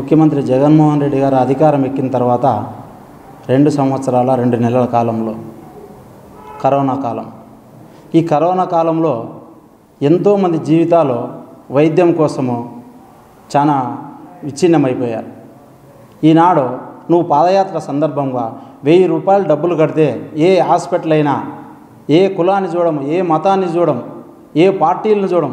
ముఖ్యమంత్రి జగన్మోహన్ రెడ్డి గారు అధికారం ఎక్కిన తర్వాత రెండు సంవత్సరాల రెండు నెలల కాలంలో కరోనా కాలం ఈ కరోనా కాలంలో ఎంతోమంది జీవితాలు వైద్యం కోసము చాలా విచ్ఛిన్నమైపోయారు ఈనాడు నువ్వు పాదయాత్ర సందర్భంగా వెయ్యి రూపాయలు డబ్బులు కడితే ఏ హాస్పిటల్ అయినా ఏ కులాన్ని చూడడం ఏ మతాన్ని చూడడం ఏ పార్టీలను చూడడం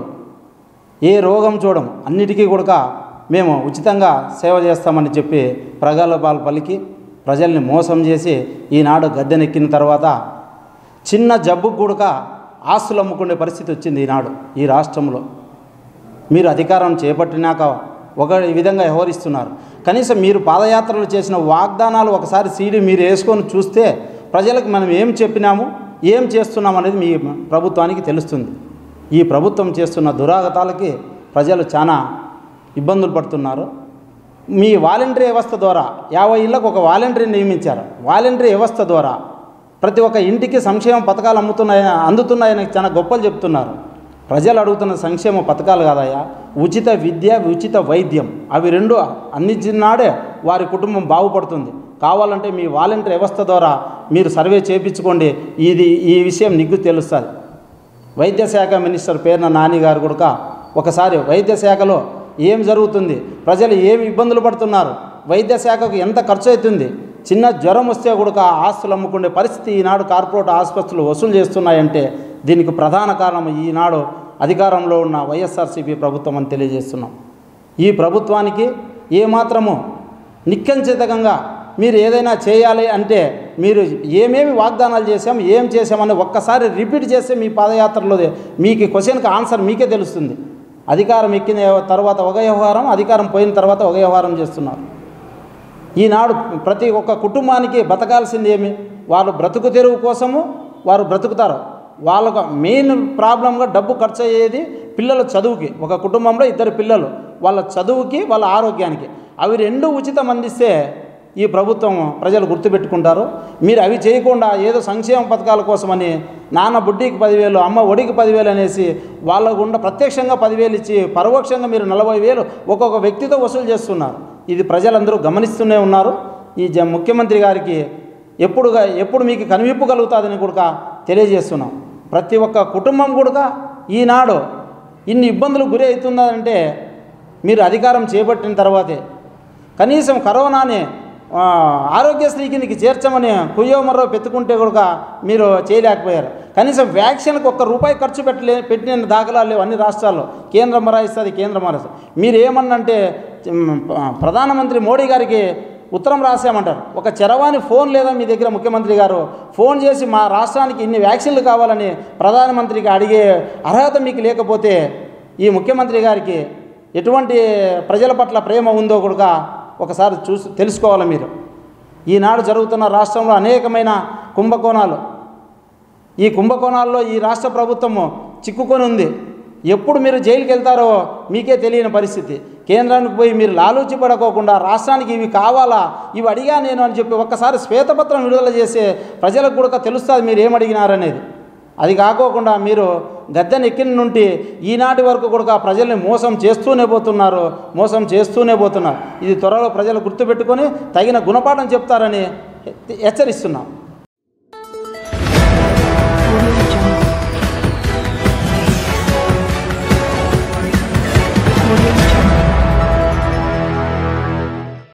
ఏ రోగం చూడడం అన్నిటికీ కూడా మేము ఉచితంగా సేవ చేస్తామని చెప్పి ప్రగల్భాలు పలికి ప్రజల్ని మోసం చేసి ఈనాడు గద్దెనెక్కిన తర్వాత చిన్న జబ్బుకు కూడా ఆస్తులు అమ్ముకునే పరిస్థితి వచ్చింది ఈనాడు ఈ రాష్ట్రంలో మీరు అధికారం చేపట్టినాక ఒక ఈ విధంగా వ్యవహరిస్తున్నారు కనీసం మీరు పాదయాత్రలు చేసిన వాగ్దానాలు ఒకసారి సీడీ మీరు వేసుకొని చూస్తే ప్రజలకు మనం ఏం చెప్పినాము ఏం చేస్తున్నాం అనేది మీ ప్రభుత్వానికి తెలుస్తుంది ఈ ప్రభుత్వం చేస్తున్న దురాగతాలకి ప్రజలు చాలా ఇబ్బందులు పడుతున్నారు మీ వాలంటరీ వ్యవస్థ ద్వారా యాభై ఇళ్ళకు ఒక వాలంటరీ నియమించారు వాలంటరీ వ్యవస్థ ద్వారా ప్రతి ఒక్క ఇంటికి సంక్షేమ పథకాలు అమ్ముతున్నాయని అందుతున్నాయని చాలా గొప్పలు చెప్తున్నారు ప్రజలు అడుగుతున్న సంక్షేమ పథకాలు కాదయ్యా ఉచిత విద్య ఉచిత వైద్యం అవి రెండు అందించినాడే వారి కుటుంబం బాగుపడుతుంది కావాలంటే మీ వాలంటరీ వ్యవస్థ ద్వారా మీరు సర్వే చేయించుకోండి ఇది ఈ విషయం నీకు తెలుస్తుంది వైద్య శాఖ మినిస్టర్ పేరున నాని గారు కూడా ఒకసారి వైద్య శాఖలో ఏం జరుగుతుంది ప్రజలు ఏమి ఇబ్బందులు పడుతున్నారు వైద్య శాఖకు ఎంత ఖర్చు అవుతుంది చిన్న జ్వరం వస్తే కూడా ఆస్తులు అమ్ముకునే పరిస్థితి ఈనాడు కార్పొరేట్ ఆసుపత్రులు వసూలు చేస్తున్నాయంటే దీనికి ప్రధాన కారణం ఈనాడు అధికారంలో ఉన్న వైఎస్ఆర్సీపీ ప్రభుత్వం అని తెలియజేస్తున్నాం ఈ ప్రభుత్వానికి ఏమాత్రము నిక్కంచితంగా మీరు ఏదైనా చేయాలి అంటే మీరు ఏమేమి వాగ్దానాలు చేశాం ఏం చేశామని ఒక్కసారి రిపీట్ చేస్తే మీ పాదయాత్రలో మీకు క్వశ్చన్కి ఆన్సర్ మీకే తెలుస్తుంది అధికారం ఎక్కిన తర్వాత ఒక వ్యవహారం అధికారం పోయిన తర్వాత ఒక వ్యవహారం చేస్తున్నారు ఈనాడు ప్రతి ఒక్క కుటుంబానికి బతకాల్సింది ఏమి వాళ్ళు బ్రతుకు తెరువు కోసము వారు బ్రతుకుతారు వాళ్ళకు మెయిన్ ప్రాబ్లంగా డబ్బు ఖర్చు అయ్యేది పిల్లల చదువుకి ఒక కుటుంబంలో ఇద్దరు పిల్లలు వాళ్ళ చదువుకి వాళ్ళ ఆరోగ్యానికి అవి రెండు ఉచితం అందిస్తే ఈ ప్రభుత్వం ప్రజలు గుర్తుపెట్టుకుంటారు మీరు అవి చేయకుండా ఏదో సంక్షేమ పథకాల కోసమని నాన్న బుడ్డికి పదివేలు అమ్మ ఒడికి పదివేలు అనేసి వాళ్ళ గుండా ప్రత్యక్షంగా పదివేలు ఇచ్చి పరోక్షంగా మీరు నలభై వేలు ఒక్కొక్క వ్యక్తితో వసూలు చేస్తున్నారు ఇది ప్రజలందరూ గమనిస్తూనే ఉన్నారు ఈ జ ముఖ్యమంత్రి గారికి ఎప్పుడుగా ఎప్పుడు మీకు కనువిప్పు కలుగుతుందని కూడా తెలియజేస్తున్నాం ప్రతి ఒక్క కుటుంబం కూడా ఈనాడు ఇన్ని ఇబ్బందులు గురి అవుతుందంటే మీరు అధికారం చేపట్టిన తర్వాతే కనీసం కరోనాని ఆ, ఆరోగ్యశ్రీకి నీకు చేర్చమని కుయ్యోమర్రో పెట్టుకుంటే కూడా మీరు చేయలేకపోయారు కనీసం వ్యాక్సిన్కి ఒక్క రూపాయి ఖర్చు పెట్టలే పెట్టిన దాఖలాలు లేవు అన్ని రాష్ట్రాల్లో కేంద్రం మరాయిస్తుంది కేంద్రం మరాయిస్తుంది మీరు ఏమన్నంటే ఉమ్, ప- ప్రధానమంత్రి మోడీ గారికి ఉత్తరం రాసామంటారు ఒక చరవాణి ఫోన్ లేదా మీ దగ్గర ముఖ్యమంత్రి గారు ఫోన్ చేసి మా రాష్ట్రానికి ఇన్ని వ్యాక్సిన్లు కావాలని ప్రధానమంత్రికి అడిగే అర్హత మీకు లేకపోతే ఈ ముఖ్యమంత్రి గారికి ఎటువంటి ప్రజల పట్ల ప్రేమ ఉందో కూడా ఒకసారి చూసి తెలుసుకోవాలి మీరు ఈనాడు జరుగుతున్న రాష్ట్రంలో అనేకమైన కుంభకోణాలు ఈ కుంభకోణాల్లో ఈ రాష్ట్ర ప్రభుత్వము చిక్కుకొని ఉంది ఎప్పుడు మీరు జైలుకి వెళ్తారో మీకే తెలియని పరిస్థితి కేంద్రానికి పోయి మీరు లాలూచి పడకోకుండా రాష్ట్రానికి ఇవి కావాలా ఇవి అడిగా నేను అని చెప్పి ఒక్కసారి శ్వేతపత్రం విడుదల చేసే ప్రజలకు కూడా తెలుస్తుంది మీరు ఏమడిగినారనేది అది కాకోకుండా మీరు గద్దెని ఎక్కిన నుండి ఈనాటి వరకు కూడా ప్రజల్ని మోసం చేస్తూనే పోతున్నారు మోసం చేస్తూనే పోతున్నారు ఇది త్వరలో ప్రజలు గుర్తుపెట్టుకొని తగిన గుణపాఠం చెప్తారని హెచ్చరిస్తున్నాం Audio Jungle. Audio Jungle.